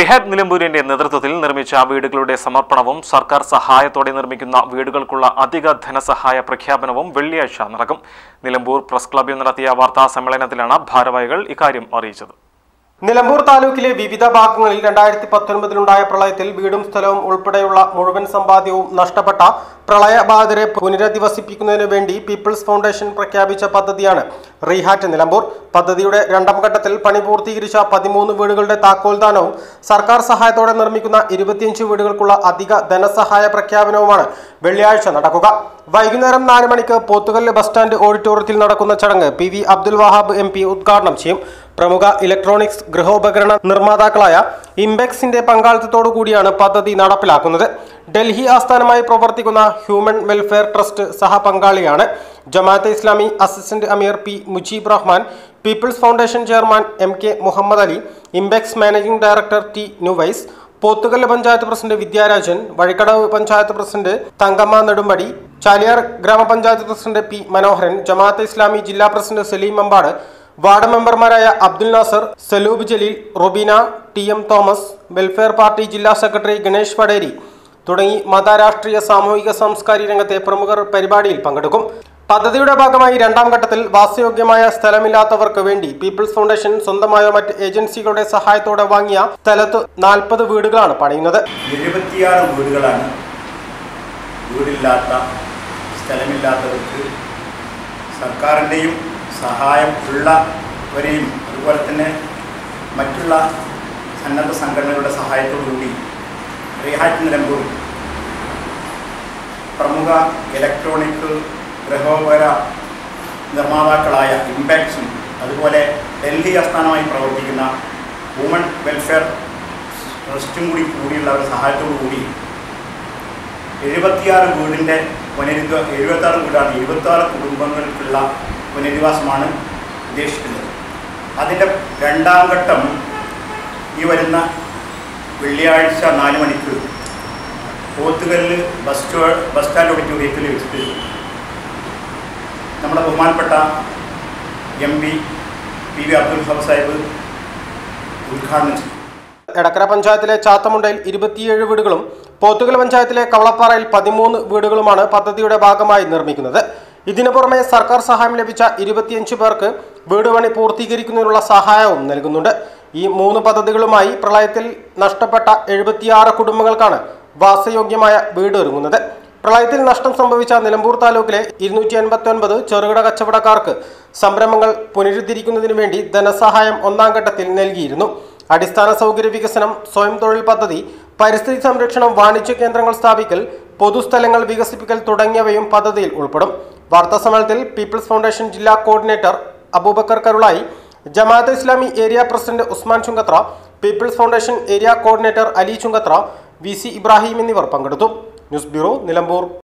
Rehab നിലമ്പൂരിന്റെ നേതൃത്വത്തിൽ നിർമ്മിച്ച വീടുകളുടെ സമർപ്പണവും സർക്കാർ സഹായത്തോടെ നിർമ്മിക്കുന്ന വീടുകൾക്കുള്ള അധിക ധനസഹായ പ്രഖ്യാപനവും വെള്ളിയാഴ്ച നടക്കും നിലമ്പൂർ പ്രസ് ക്ലബ്ബിൽ നടത്തിയ വാർത്താ സമ്മേളനത്തിലാണ് ഭാരവാഹികൾ ഇക്കാര്യം അറിയിച്ചത് നിലമ്പൂർ താലൂക്കിലെ വിവിധ ഭാഗങ്ങളിൽ രണ്ടായിരത്തി പത്തൊൻപതിലുണ്ടായ പ്രളയത്തിൽ വീടും സ്ഥലവും ഉൾപ്പെടെയുള്ള മുഴുവൻ സമ്പാദ്യവും നഷ്ടപ്പെട്ട പ്രളയബാധിതരെ പുനരധിവസിപ്പിക്കുന്നതിനു വേണ്ടി പീപ്പിൾസ് ഫൗണ്ടേഷൻ പ്രഖ്യാപിച്ച പദ്ധതിയാണ് റീഹാറ്റ് നിലമ്പൂർ പദ്ധതിയുടെ രണ്ടാം ഘട്ടത്തിൽ പണി പൂർത്തീകരിച്ച പതിമൂന്ന് വീടുകളുടെ താക്കോൽദാനവും സർക്കാർ സഹായത്തോടെ നിർമ്മിക്കുന്ന ഇരുപത്തിയഞ്ച് വീടുകൾക്കുള്ള അധിക ധനസഹായ പ്രഖ്യാപനവുമാണ് വെള്ളിയാഴ്ച നടക്കുക വൈകുന്നേരം നാല് മണിക്ക് പോത്തുകല്ല് ബസ് സ്റ്റാൻഡ് ഓഡിറ്റോറിയത്തിൽ നടക്കുന്ന ചടങ്ങ് P V Abdul Wahab M P ഉദ്ഘാടനം ചെയ്യും പ്രമുഖ ഇലക്ട്രോണിക്സ് ഗൃഹോപകരണ നിർമ്മാതാക്കളായ ഇംബെക്സിന്റെ പങ്കാളിത്തത്തോടു കൂടിയാണ് പദ്ധതി നടപ്പിലാക്കുന്നത് ഡൽഹി ആസ്ഥാനമായി പ്രവർത്തിക്കുന്ന ഹ്യൂമൻ വെൽഫെയർ ട്രസ്റ്റ് സഹപങ്കാളിയാണ് ജമാഅത്തെ ഇസ്ലാമി അസിസ്റ്റന്റ് അമീർ P Mujeeb Rahman people's foundation chairman M K Muhammad Ali Imbex managing director T Nuvais Pothukallu panchayat president Vidyarajan Vazhikkadavu panchayat president Thankamma Nedumpadi Chaliyar ഗ്രാമപഞ്ചായത്ത് പ്രസിഡന്റ് പി മനോഹരൻ ജമാഅത്തെ ഇസ്ലാമി ജില്ലാ പ്രസിഡന്റ് സലീം അമ്പാട് വാർഡ് മെമ്പർമാരായ Abdul Nasar Saloob Jaleel Robeena T M Thomas welfare party ജില്ലാ സെക്രട്ടറി ഗണേഷ് വടേരി തുടങ്ങി മത രാഷ്ട്രീയ സാമൂഹിക സാംസ്കാരിക രംഗത്തെ പ്രമുഖർ പരിപാടിയിൽ പങ്കെടുക്കും പദ്ധതിയുടെ ഭാഗമായി രണ്ടാം ഘട്ടത്തിൽ വാസയോഗ്യമായ സ്ഥലമില്ലാത്തവർക്ക് വേണ്ടി പീപ്പിൾസ് ഫൗണ്ടേഷൻ സ്വന്തമായോ മറ്റ് ഏജൻസികളുടെ സഹായത്തോടെ വാങ്ങിയ സ്ഥലത്ത് നാൽപ്പത് വീടുകളാണ് പണിയുന്നത് എഴുപത്തിയാറ് വീടുകളാണ് വീടില്ലാത്ത സ്ഥലമില്ലാത്തവർക്ക് സർക്കാരിൻ്റെയും സഹായം ഉള്ളവരെയും അതുപോലെ തന്നെ മറ്റുള്ള സന്നദ്ധ സംഘടനകളുടെ സഹായത്തോടുകൂടി റീഹാറ്റ് നിലമ്പൂർ പ്രമുഖ ഇലക്ട്രോണിക് ഗൃഹോപകര നിർമ്മാതാക്കളായ ഇമ്പാക്സും അതുപോലെ ഡൽഹി ആസ്ഥാനമായി പ്രവർത്തിക്കുന്ന വുമൺ വെൽഫെയർ ട്രസ്റ്റും കൂടി കൂടിയുള്ളവരുടെ സഹായത്തോടു കൂടി എഴുപത്തിയാറ് വീടിൻ്റെ പുനരുദ്ധ എഴുപത്താറ് വീടാണ് എഴുപത്താറ് കുടുംബങ്ങൾക്കുള്ള പുനരധിവാസമാണ് ഉദ്ദേശിക്കുന്നത് അതിൻ്റെ രണ്ടാം ഘട്ടം ഈ വരുന്ന വെള്ളിയാഴ്ച നാല് മണിക്ക് പോത്തുകല്ല് ബസ് സ്റ്റോ ബസ് സ്റ്റാൻഡ് ഓഡിറ്റോറിയത്തിൽ വെച്ചിട്ട് നമ്മുടെ ബഹുമാനപ്പെട്ട M P P V Abdul ഹബ് സാഹിബ് ഉദ്ഘാടനം ചെയ്യും എടക്കര പഞ്ചായത്തിലെ ചാത്തമുണ്ടയിൽ ഇരുപത്തിയേഴ് വീടുകളും പോത്തുകൽ പഞ്ചായത്തിലെ കവളപ്പാറയിൽ പതിമൂന്ന് വീടുകളുമാണ് പദ്ധതിയുടെ ഭാഗമായി നിർമ്മിക്കുന്നത് ഇതിനു പുറമെ സർക്കാർ സഹായം ലഭിച്ച ഇരുപത്തിയഞ്ച് പേർക്ക് വീട് പണി പൂർത്തീകരിക്കുന്നതിനുള്ള സഹായവും നൽകുന്നുണ്ട് ഈ മൂന്ന് പദ്ധതികളുമായി പ്രളയത്തിൽ നഷ്ടപ്പെട്ട എഴുപത്തിയാറ് കുടുംബങ്ങൾക്കാണ് വാസയോഗ്യമായ വീട് ഒരുങ്ങുന്നത് പ്രളയത്തിൽ നഷ്ടം സംഭവിച്ച നിലമ്പൂർ താലൂക്കിലെ ഇരുന്നൂറ്റി അൻപത്തി ഒൻപത് ചെറുകിട കച്ചവടക്കാർക്ക് സംരംഭങ്ങൾ പുനരുദ്ധരിക്കുന്നതിനു വേണ്ടി ധനസഹായം ഒന്നാം ഘട്ടത്തിൽ നൽകിയിരുന്നു അടിസ്ഥാന സൗകര്യ വികസനം സ്വയം തൊഴിൽ പദ്ധതി പരിസ്ഥിതി സംരക്ഷണം വാണിജ്യ കേന്ദ്രങ്ങൾ സ്ഥാപിക്കൽ പൊതുസ്ഥലങ്ങൾ വികസിപ്പിക്കൽ തുടങ്ങിയവയും പദ്ധതിയിൽ ഉൾപ്പെടും വാർത്താ സമ്മേളനത്തിൽ പീപ്പിൾസ് ഫൗണ്ടേഷൻ ജില്ലാ coordinator Aboobacker Karulai Jamaat Islami area president Usman Chungathara people's foundation area coordinator Ali Chungathara V C Ibrahim എന്നിവർ പങ്കെടുത്തു ന്യൂസ് ബ്യൂറോ നിലമ്പൂർ